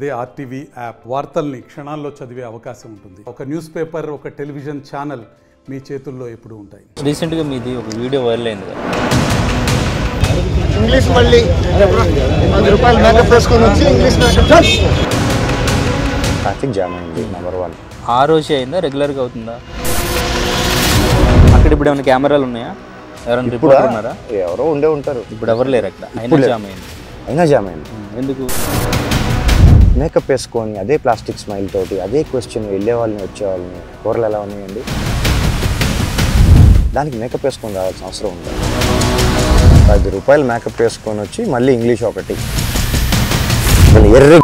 అదే RTV app వార్తల్ని క్షణాల్లో చదివే అవకాశం ఉంటుంది ఒక న్యూస్ పేపర్ ఒక టెలివిజన్ ఛానల్ మీ చేతుల్లో ఎప్పుడూ ఉంటాయి రీసెంట్గా మీది ఒక వీడియో వైరల్ అయింది కదా ఇంగ్లీష్ మళ్ళీ పది రూపాయలు మేకప్ వేసుకొని వచ్చి ఇంగ్లీష్ మేకప్ ట్రాఫిక్ జామ్ అయింది నెంబర్ వన్ ఆ రోజే అయిందా రెగ్యులర్గా అవుతుందా అక్కడ ఇప్పుడు ఏమైనా కెమెరాలు ఉన్నాయా ఎవరైనా ఇప్పుడు రిపోర్టర్ ఉన్నారా ఎవరో ఉండే ఉంటారు ఇప్పుడు ఎవరు లేరు అక్కడ అయినా జామ్ అయింది అయినా జామ్ అయింది ఉమ్, ఎందుకు మేకప్ వేసుకొని అదే ప్లాస్టిక్ స్మైల్ తోటి అదే క్వశ్చన్ వెళ్ళే వాళ్ళని వచ్చే వాళ్ళని కూరలు ఎలా ఉన్నాయండి దానికి మేకప్ వేసుకొని రావాల్సిన అవసరం ఉంది పది రూపాయలు మేకప్ వేసుకొని వచ్చి మళ్ళీ ఇంగ్లీష్ ఒకటి వీళ్ళు ఎర్ర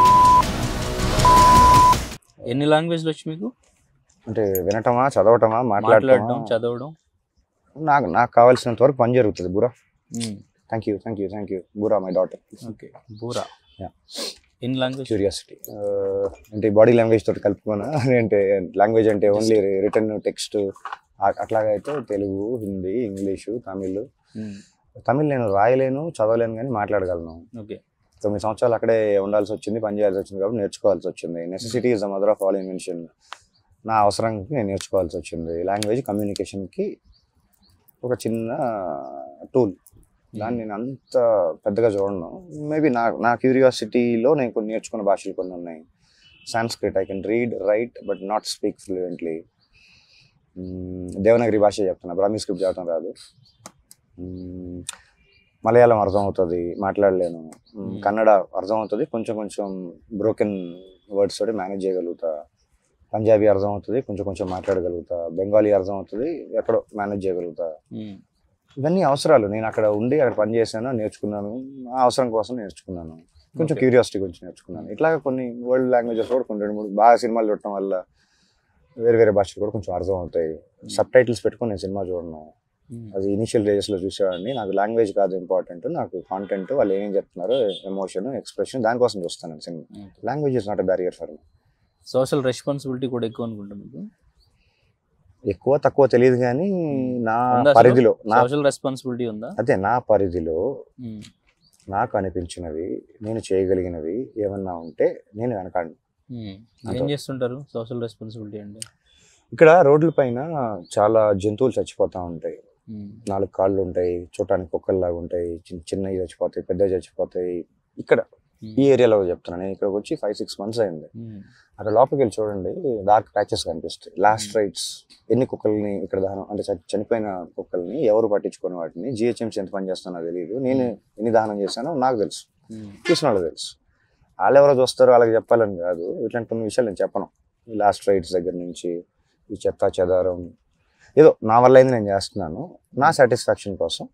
ఎన్ని లాంగ్వేజ్లు వచ్చి మీకు అంటే వినటమా చదవటమా మాట్లాడడం మాట్లాడటం చదవడం నాకు నాకు కావాల్సినంత వరకు పని జరుగుతుంది బురా um, thank you thank you thank you బురా మై డాటర్ ఓకే బూరా Yeah. ఎన్ని లాంగ్వేజ్ క్యూరియాసిటీ అంటే బాడీ లాంగ్వేజ్ తోటి కలుపుకోనా అంటే లాంగ్వేజ్ అంటే ఓన్లీ రిటర్న్ టెక్స్ట్ అట్లాగా అయితే తెలుగు హిందీ ఇంగ్లీషు తమిళ్ తమిళ్ నేను రాయలేను చదవలేను కానీ మాట్లాడగలను ఓకే తొమ్మిది సంవత్సరాలు అక్కడే ఉండాల్సి వచ్చింది పని చేయాల్సి వచ్చింది కాబట్టి నేర్చుకోవాల్సి వచ్చింది necessity is the mother of all invention నా అవసరానికి నేను నేర్చుకోవాల్సి వచ్చింది లాంగ్వేజ్ కమ్యూనికేషన్కి ఒక చిన్న టూల్ దాన్ని నేను అంత పెద్దగా చూడను మేబీ నా నా క్యూరియాసిటీలో నేను కొన్ని నేర్చుకున్న భాషలు కొన్ని ఉన్నాయి Sanskrit I can read write but not speak fluently Devanagari భాష చెప్తున్నా బ్రాహ్మీ స్క్రిప్ట్ చదవటం రాదు మ్మ్, మలయాళం అర్థం అవుతుంది మాట్లాడలేను మ్మ్, మ్మ్. కన్నడ అర్థం అవుతుంది కొంచెం కొంచెం బ్రోకెన్ వర్డ్స్ తోటి మేనేజ్ చేయగలుగుతా పంజాబీ అర్థం అవుతుంది కొంచెం కొంచెం మాట్లాడగలుగుతా బెంగాలీ అర్థం అవుతుంది ఎక్కడో మేనేజ్ చేయగలుగుతా ఉమ్, ఇవన్నీ అవసరాలు నేను అక్కడ ఉండి అక్కడ పని చేశాను నేర్చుకున్నాను ఆ అవసరం కోసం నేర్చుకున్నాను కొంచెం Okay. క్యూరియాసిటీ గురించి నేర్చుకున్నాను ఇట్లాగా కొన్ని వరల్డ్ లాంగ్వేజెస్ కూడా కొన్ని రెండు మూడు బాగా సినిమాలు చూడటం వల్ల వేరే వేరే భాషలు కూడా కొంచెం అర్థం అవుతాయి సబ్ టైటిల్స్ పెట్టుకొని నేను సినిమా చూడను ఉమ్, అది ఇనిషియల్ డేస్లో చూసేవాడిని నాకు లాంగ్వేజ్ కాదు ఇంపార్టెంట్ నాకు కాంటెంట్ వాళ్ళు ఏమేం చెప్తున్నారు ఎమోషన్ ఎక్స్ప్రెషన్ దానికోసం చూస్తాను నేను cinema Okay. Language is not a barrier for social responsibility కూడా ఎక్కువ అనుకుంటా మీకు ఎక్కువ తక్కువ తెలియదు కానీ నా ఉందా అసలు? పరిధిలో నా సోషల్ రెస్పాన్సిబిలిటీ ఉందా అదే నా పరిధిలో ఉమ్, నాకు అనిపించినవి నేను చేయగలిగినవి ఏమన్నా ఉంటే నేను వెనకాడి ఉమ్. ఏం అంతే. చేస్తుంటారు సోషల్ రెస్పాన్సిబిలిటీ అంటే ఇక్కడ రోడ్ల పైన చాలా జంతువులు చచ్చిపోతూ ఉంటాయి ఉమ్, నాలుగు కాళ్ళు ఉంటాయి చూడటానికి కుక్కల్లాగా ఉంటాయి చిన్న చిన్నవి చచ్చిపోతాయి పెద్దవి చచ్చిపోతాయి ఇక్కడ ఉమ్, ఈ ఏరియాలో చెప్తున్నాను నేను ఇక్కడికి వచ్చి ఫైవ్ సిక్స్ మంత్స్ అయింది ఉమ్, అక్కడ లోపలికి వెళ్ళి చూడండి డార్క్ ప్యాచెస్ కనిపిస్తాయి లాస్ట్ రైట్స్ ఎన్ని కుక్కల్ని ఇక్కడ దానం అంటే చ- చనిపోయిన కుక్కల్ని ఎవరు పట్టించుకుని వాటిని జిహెచ్ఎంసీ ఎంత పని చేస్తానో తెలియదు నేను ఎన్ని దానం చేశానో నాకు తెలుసు ఉమ్, చూసిన వాళ్ళకి తెలుసు వాళ్ళు ఎవరో చూస్తారో వాళ్ళకి చెప్పాలని కాదు ఇట్లాంటి కొన్ని విషయాలు నేను చెప్పను ఈ లాస్ట్ రైట్స్ దగ్గర నుంచి ఈ చెత్త చెదారం ఏదో నా వల్ల అయింది నేను చేస్తున్నాను నా సాటిస్ఫాక్షన్ కోసం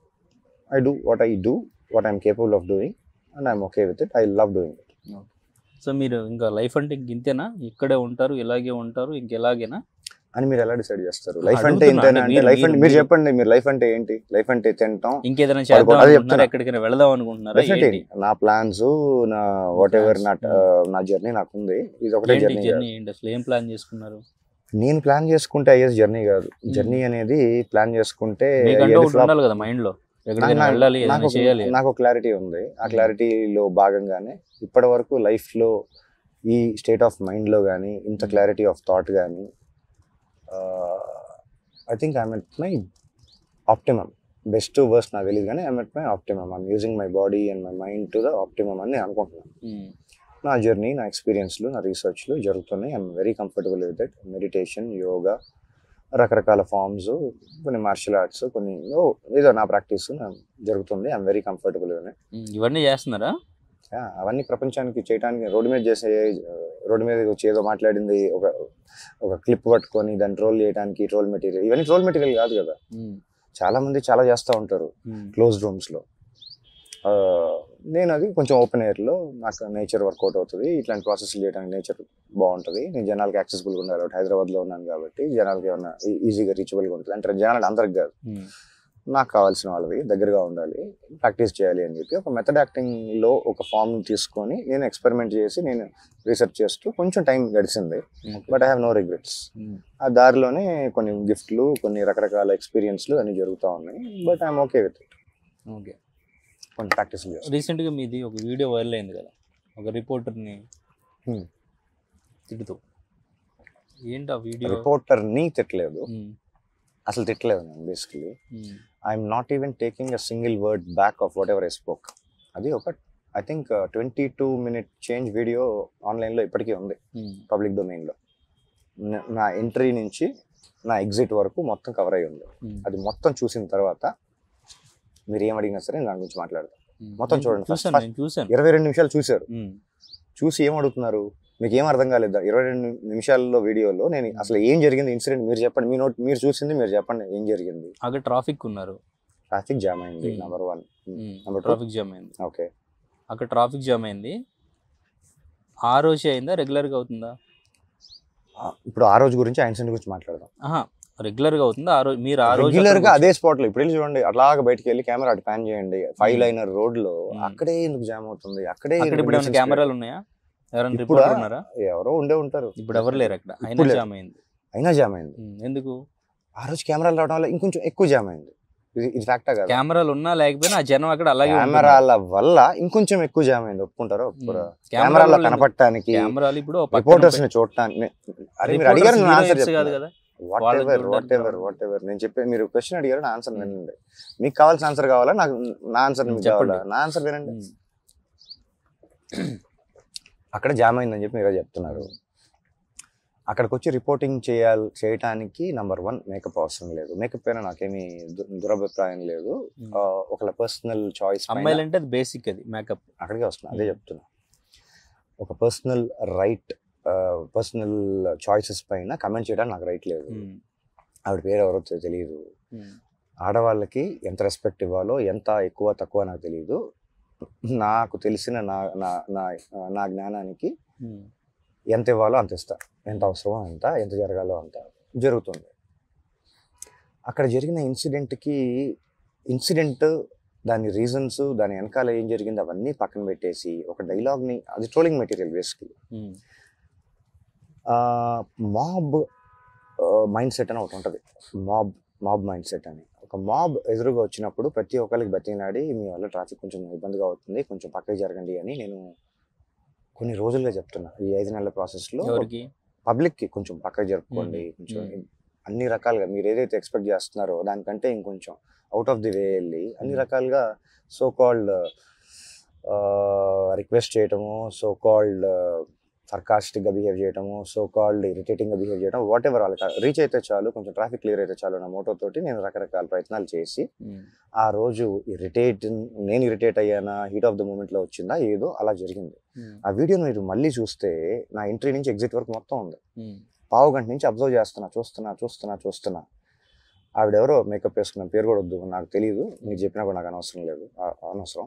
I do what I do what I'm capable of doing and I'm okay with it I love doing it so మీరు ఇంకా లైఫ్ అంటే ఇంక ఇంతేనా ఇక్కడే ఉంటారు ఇలాగే ఉంటారు ఇంకెలాగేనా అని మీరు ఎలా డిసైడ్ చేస్తారు లైఫ్ అంటే అడుగుతున్నా, ఇంతేనా అంటే అంటే మీరు- లైఫ్ అంటే మీరు- మీరు చెప్పండి మీరు లైఫ్ అంటే ఏంటి లైఫ్ అంటే తింటాం ఇంకేదైనా పడుకో- చేద్దాం అదే అనుకుంటున్నారా చెప్తున్నా. ఎక్కడికైనా వెళదాం అనుకుంటున్నారా డెఫినెట్లీ ఏంటి? నా ప్లాన్స్ నా వాట్ ఎవర్ నా Plans. uh, నా జర్నీ నాకు ఉంది ఇది ఒకటే ఏంటి జర్నీ జర్నీ ఏంటి అసలు ఏం ప్లాన్ చేసుకున్నారు నేను ప్లాన్ చేసుకుంటే అయ్యేది జర్నీ కాదు జర్నీ అనేది ప్లాన్ చేసుకుంటే మీకంటూ అయ్యేది ఒకటి flop. ఉండాలి కదా మైండ్ లో ఎక్కడికైనా నాకు- వెళ్ళాలి నాకు ఏదైనా ఒక- చేయాలి నాకు క్లారిటీ ఉంది ఆ క్లారిటీలో భాగంగానే ఇప్పటి వరకు లైఫ్లో ఈ స్టేట్ ఆఫ్ మైండ్లో కానీ ఇంత క్లారిటీ ఆఫ్ థాట్ కానీ I think I'm at my optimum best worse నాకు తెలియదు కానీ I'm at my optimum I'm using my body and my mind to the optimum అని నేను అనుకుంటున్నాను ఉమ్, నా జర్నీ నా ఎక్స్పీరియన్స్లు నా రీసెర్చ్లు జరుగుతున్నాయి I'm very comfortable with that meditation yoga రకరకాల ఫామ్స్ కొన్ని మార్షల్ ఆర్ట్స్ కొన్ని ఓ, ఏదో నా ప్రాక్టీస్ జరుగుతుంది I'm very comfortable with um, ఇవన్నీ చేస్తున్నారా అవన్నీ ప్రపంచానికి చేయడానికి రోడ్డు మీద చేసే రోడ్డు మీద వచ్చి ఏదో మాట్లాడింది ఒక ఒక క్లిప్ పట్టుకొని దాన్ని ట్రోల్ చేయడానికి ట్రోల్ మెటీరియల్ ఇవన్నీ ట్రోల్ మెటీరియల్ కాదు కదా ఉమ్, చాలా మంది చాలా చేస్తూ ఉంటారు ఉమ్, క్లోజ్ రూమ్స్లో నేను అది కొంచెం ఓపెన్ ఎయిర్లో నాకు నేచర్ వర్కౌట్ అవుతుంది ఇట్లాంటి ప్రాసెస్ చేయడానికి నేచర్ బాగుంటుంది నేను జనాలకి యాక్సెసిబుల్గా ఉండాలి కాబట్టి హైదరాబాద్లో ఉన్నాను కాబట్టి జనాలకి ఏమన్నా ఈజీగా రీచబుల్గా ఉంటుంది అంటే జనాలు అందరికి కాదు ఉమ్, నాకు కావాల్సిన వాళ్ళది దగ్గరగా ఉండాలి ప్రాక్టీస్ చేయాలి అని చెప్పి ఒక మెథడ్ యాక్టింగ్లో ఒక ఫామ్ తీసుకొని నేను ఎక్స్పెరిమెంట్ చేసి నేను రీసెర్చ్ చేస్తూ కొంచెం టైం గడిచింది okay. But I have no regrets um, ఆ దారిలోనే కొన్ని గిఫ్ట్లు కొన్ని రకరకాల ఎక్స్పీరియన్స్లు అన్ని జరుగుతూ ఉన్నాయి but I'm okay with it okay కొన్ని ప్రాక్టీస్ చేస్తాను రీసెంట్ గా మీది ఒక వీడియో వైరల్ అయింది కదా ఒక రిపోర్టర్ని Hmm. తిడుతూ ఏంటి ఆ వీడియో రిపోర్టర్ని తిట్టలేదు అసలు తిట్టలేదు నేను basically I'm not even taking a single word back of whatever I spoke అది ఒక I think twenty two minute change video ఆన్లైన్లో ఇప్పటికీ ఉంది పబ్లిక్ డొమైన్లో నా ఎంట్రీ నుంచి నా ఎగ్జిట్ వరకు మొత్తం కవర్ అయి ఉంది అది మొత్తం చూసిన తర్వాత మీరు ఏం అడిగినా సరే నేను దాని గురించి మాట్లాడతాను మొత్తం చూడండి. చూసాను First- నేను చూసాను ఇరవై రెండు నిమిషాలు చూశారు ఉమ్. చూసి ఏం అడుగుతున్నారు మీకు ఏం అర్థం కాలేదు ఇరవై రెండు నిమిషాల్లో వీడియోలో నేను అసలు ఏం జరిగింది ఇన్సిడెంట్ మీరు చెప్పండి మీ నోట్ మీరు చూసింది మీరు చెప్పండి ఏం జరిగింది అక్కడ ట్రాఫిక్ ఉన్నారు ట్రాఫిక్ జామ్ అయింది Hmm. Number one Number two? Traffic jam అయింది ఓకే అక్కడ ట్రాఫిక్ జామ్ అయింది ఆ రోజే అయిందా రెగ్యులర్గా అవుతుందా ఇప్పుడు ఆ రోజు గురించి ఆ ఇన్సిడెంట్ గురించి మాట్లాడదాం ఆహా రెగ్యులర్గా అవుతుందా ఆ రోజు మీరు ఆ రోజు రెగ్యులర్ గా అక్కడికి అదే స్పాట్ లో ఇప్పుడు వెళ్ళి చూడండి అట్లాగా బయటికి వెళ్ళి కెమెరా అటు ప్యాన్ చేయండి ఫైవ్ Hmm. లైనర్ రోడ్ లో Hmm. అక్కడే ఎందుకు జామ్ అవుతుంది అక్కడే అక్కడ ఇప్పుడు ఏమైనా nuisance కెమెరాలు ఉన్నాయా ఎవరైనా ఇప్పుడా? రిపోర్టర్ ఉన్నారా create- ఎవరో ఉండే ఉంటారు ఇప్పుడు ఎవరు లేరు అక్కడ అయినా ఇప్పుడు లేరు. జామ్ అయింది అయినా జామ్ అయింది ఉమ్, ఎందుకు ఆ రోజు కెమెరాలు రావడం వల్ల ఇంకొంచెం ఎక్కువ జామ్ అయింది ఇది ఇది ఫ్యాక్టా కదా కెమెరాలు ఉన్నా లేకపోయినా ఆ జనం అక్కడ అలాగే ఉంటున్నారు. కెమెరాల వల్ల ఇంకొంచెం ఎక్కువ జామ్ అయింది ఒప్పుకుంటారా ఒప్పుకోరా ఉమ్. కెమెరాలో కెమెరాలు కనపడటానికి కెమెరాలు ఇప్పుడు ఓ పక్కన రిపోర్టర్స్ పె- ని చూడటానికి అరే మీరు రిపోర్టర్స్ అడిగారు నేను ఆన్సర్ heroines కాదు కదా వాట్ వాళ్ళని ఎవర్ చూడడానికి వాట్ ఎవర్ రావడం. వాట్ ఎవర్ నేను చెప్పే మీరు క్వశ్చన్ అడిగారు నా ఆన్సర్ Hmm. వినండి మీకు కావాల్సిన ఆన్సర్ కావాలా నాకు నా ఆన్సర్ మీకు చెప్పండి. కావాలా నా ఆన్సర్ వినండి ఉమ్. అక్కడ జామ్ అయిందని చెప్పి మీరే చెప్తున్నారు అక్కడికి వచ్చి రిపోర్టింగ్ చేయాలి చేయటానికి నంబర్ వన్ మేకప్ అవసరం లేదు మేకప్ పైన నాకేమీ దు- దురభిప్రాయం లేదు ఉమ్. ఆ, ఒకళ్ళ పర్సనల్ చాయిస్ అమ్మాయిలు అంటే అది బేసిక్ అది మేకప్ అక్కడికే వస్తున్నా అదే ఉమ్. చెప్తున్నా ఒక పర్సనల్ రైట్ పర్సనల్ చాయిసెస్ పైన కమెంట్ చేయడానికి నాకు రైట్ లేదు ఆవిడ పేరు ఎవరో తె- తెలియదు ఆడవాళ్ళకి ఎంత రెస్పెక్ట్ ఇవ్వాలో ఎంత ఎక్కువ తక్కువ నాకు తెలియదు నాకు తెలిసిన నా నా నా నా జ్ఞానానికి ఎంత ఇవ్వాలో అంత ఇస్తా ఎంత అవసరమో అంత ఎంత జరగాలో అంత జరుగుతుంది అక్కడ జరిగిన ఇన్సిడెంట్కి ఇన్సిడెంట్ దాని రీజన్స్ దాని వెనకాల ఏం జరిగింది అవన్నీ పక్కన పెట్టేసి ఒక డైలాగ్ని అది trolling material basically mob mindset అని ఒకటి ఉంటుంది మాబ్ మాబ్ మైండ్ సెట్ అని ఒక మాబ్ ఎదురుగా వచ్చినప్పుడు ప్రతి ఒక్కరికి బతికినాడి మీ వల్ల ట్రాఫిక్ కొంచెం ఇబ్బందిగా అవుతుంది కొంచెం పక్కకి జరగండి అని నేను కొన్ని రోజులుగా చెప్తున్నా ఈ ఐదు నెలల ప్రాసెస్లో ఎవరికి పబ్లిక్కి కొంచెం పక్కకి జరుపుకోండి మ్మ్. కొంచెం మ్మ్. అన్ని రకాలుగా మీరు ఏదైతే ఎక్స్పెక్ట్ చేస్తున్నారో దానికంటే ఇంకొంచెం అవుట్ ఆఫ్ ది వే వెళ్ళి అన్ని మ్మ్. రకాలుగా సో కాల్డ్ రిక్వెస్ట్ చేయటము సో కాల్డ్ సర్కాస్టిక్గా బిహేవ్ చేయటము సో కాల్డ్ ఇరిటేటింగ్గా బిహేవ్ చేయడం వాట్ ఎవర్ వాళ్ళకి రీచ్ అయితే చాలు కొంచెం ట్రాఫిక్ క్లియర్ అయితే చాలు నా మోటో తోటి నేను రకరకాల ప్రయత్నాలు చేసి ఆ రోజు ఇరిటేట్ నేను ఇరిటేట్ అయ్యానా హీట్ ఆఫ్ ద మూమెంట్లో వచ్చిందా ఏదో అలా జరిగింది ఆ వీడియోని మీరు మళ్ళీ చూస్తే నా ఎంట్రీ నుంచి ఎగ్జిట్ వరకు మొత్తం ఉంది పావు గంట నుంచి అబ్జర్వ్ చేస్తున్నా చూస్తున్నా చూస్తున్నా చూస్తున్నా ఆవిడెవరో మేకప్ వేసుకున్న పేరు కూడా వద్దు నాకు తెలియదు మీరు చెప్పినా కూడా నాకు అనవసరం లేదు ఆ- అనవసరం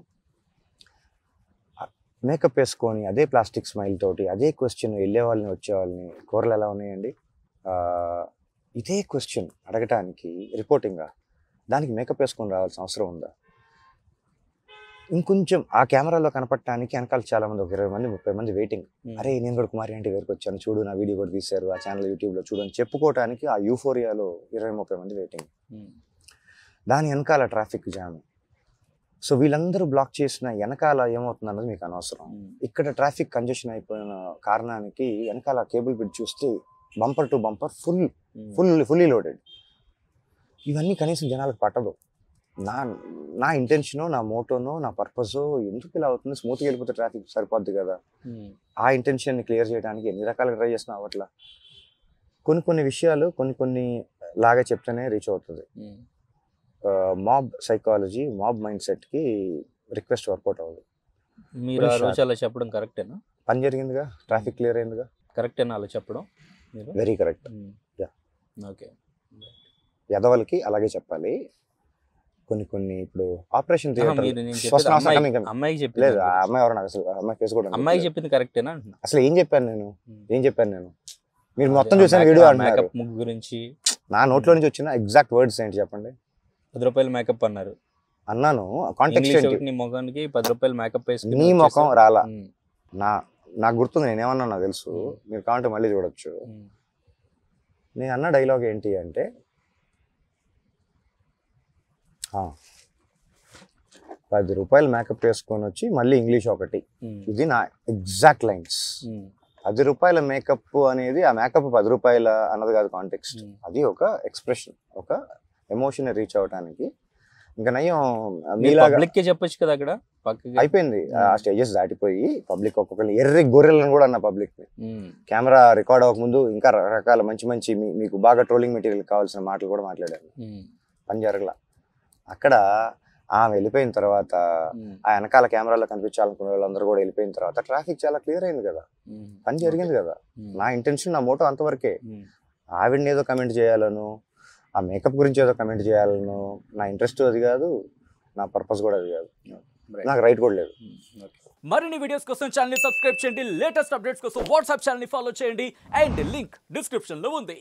మేకప్ వేసుకొని అదే ప్లాస్టిక్ స్మైల్ తోటి అదే క్వశ్చన్ వెళ్ళే వాళ్ళని వచ్చే వాళ్ళని కూరలు ఎలా ఉన్నాయండి ఆ, ఇదే క్వశ్చన్ అడగటానికి రిపోర్టింగ్గా దానికి మేకప్ వేసుకొని రావాల్సిన అవసరం ఉందా ఇంకొంచెం ఆ కెమెరాలో కనపడటానికి వెనకాల చాలా మంది ఒక ఇరవై మంది ముప్పై మంది వెయిటింగ్ అరే నేను కూడా కుమారి అంటే దగ్గరికి వచ్చాను చూడు నా వీడియో కూడా తీశారు ఆ ఛానల్ యూట్యూబ్లో చూడు అని చెప్పుకోవడానికి ఆ యూఫోరియాలో ఇరవై ముప్పై మంది వెయిటింగ్ దాని వెనకాల ట్రాఫిక్ జామ్ సో వీళ్ళందరూ బ్లాక్ చేసిన వెనకాల ఏమవుతుంది అన్నది మీకు అనవసరం ఇక్కడ ట్రాఫిక్ కంజెషన్ అయిపోయిన కారణానికి వెనకాల కేబుల్ బిడ్ చూస్తే bumper to bumper full full fully loaded ఇవన్నీ కనీసం జనాలకు పట్టదు నా నా ఇంటెన్షనో నా మోటోనో నా పర్పసో ఎందుకు ఇలా అవుతుంది స్మూత్గా వెళ్ళిపోతే ట్రాఫిక్ సరిపోద్ది కదా ఆ ఇంటెన్షన్ని క్లియర్ చేయడానికి ఎన్ని రకాలుగా ట్రై చేసినా అవ్వట్లా కొన్ని కొన్ని విషయాలు కొన్ని కొన్ని లాగా చెప్తేనే రీచ్ అవుతుంది మాబ్ సైకాలజీ మాబ్ మైండ్ సెట్కి రిక్వెస్ట్ వర్కౌట్ అవ్వదు మీరు ఆ Push రోజు అలా చెప్పడం కరెక్టేనా పని జరిగిందిగా ట్రాఫిక్ క్లియర్ అయిందిగా కరెక్టేనా అలా చెప్పడం మీరు వెరీ కరెక్ట్ Yeah. ఓకే ఎదవలకి అలాగే చెప్పాలి కొన్ని కొన్ని ఇప్పుడు ఆపరేషన్ థియేటర్ మీరు నేను ఫస్ట్ చెప్పేది నా అమ్మాయి- సగం అమ్మాయికి చెప్పింది లేదు దాని ఆ గురించి. అమ్మాయి ఎవరు నాకు అసలు ఆ అమ్మాయి ఫేస్ కూడా నాకు అమ్మాయికి తెలియదు. చెప్పింది కరెక్టేనా అంటున్నా అసలు ఏం చెప్పాను నేను ఏం చెప్పాను నేను మీరు అదే మొత్తం ఆ చూసాను మేకప్- వీడియో ఆ అంటున్నారు మేకప్ ముగ్గు గురించి నా నోట్లో నుంచి వచ్చిన ఎగ్జాక్ట్ వర్డ్స్ ఏంటి చెప్పండి పది రూపాయలు మేకప్ అన్నారు అన్నాను కాంటెక్స్ట్ ఇంగ్లీష్ ఏంటి ఒకటి నీ ముఖానికి పది రూపాయలు మేకప్ వేసుకుని నీ ముఖం వచ్చేసావు. రాలా ఉమ్, నా నాకు గుర్తుంది నేను ఏమన్నా నాకు తెలుసు Hmm. మీరు కావాలంటే మళ్ళీ చూడొచ్చు ఉమ్, నేను అన్న డైలాగ్ ఏంటి అంటే ఆ, పది రూపాయలు మేకప్ వేసుకొని వచ్చి మళ్ళీ ఇంగ్లీష్ ఒకటి ఉమ్, ఇది నా ఎగ్జాక్ట్ లైన్స్ ఉమ్, పది రూపాయల మేకప్ అనేది ఆ మేకప్ పది రూపాయల అన్నది కాదు కాంటెక్స్ట్ ఉమ్. అది ఒక ఎక్స్ప్రెషన్ ఒక ఎమోషన్ రీచ్ అవడానికి ఇంకా నయం మీరు మీలాగా పబ్లిక్ కే చెప్పొచ్చు కదా అక్కడ పక్కకి అయిపోయింది ఆ ఉమ్. స్టేజెస్ దాటిపోయి పబ్లిక్ ఒక్కొక్కరిని ఎర్రి గొర్రెలను కూడా అన్న పబ్లిక్ ఉమ్, కెమెరా రికార్డ్ అవ్వకముందు ఇంకా రకరకాల మంచి మంచి మీ- మీకు బాగా ట్రోలింగ్ మెటీరియల్ కావాల్సిన మాటలు కూడా మాట్లాడాను ఉమ్, పని జరగల అక్కడ ఆమె వెళ్ళిపోయిన తర్వాత ఉమ్, ఆ వెనకాల కెమెరాలో కనిపించాలనుకునే వాళ్ళందరూ కూడా వెళ్ళిపోయిన తర్వాత ట్రాఫిక్ చాలా క్లియర్ అయింది కదా ఉమ్, పని జరిగింది కదా ఉమ్, నా ఇంటెన్షన్ నా మోటో అంతవరకే ఉమ్, ఆవిడని ఏదో కమెంట్ చేయాలను ఆ మేకప్ గురించి ఏదో కమెంట్ చేయాలను నా ఇంట్రెస్ట్ అది కాదు నా పర్పస్ కూడా అది కాదు Right. నాకు రైట్ కూడా లేదు ఉమ్, okay. మరిన్ని వీడియోస్ కోసం ఛానల్ సబ్స్క్రైబ్ చేయండి లేటెస్ట్ అప్డేట్స్ కోసం వాట్సాప్ ఛానల్ ఫాలో చేయండి అండ్ లింక్ డిస్క్రిప్షన్ లో ఉంది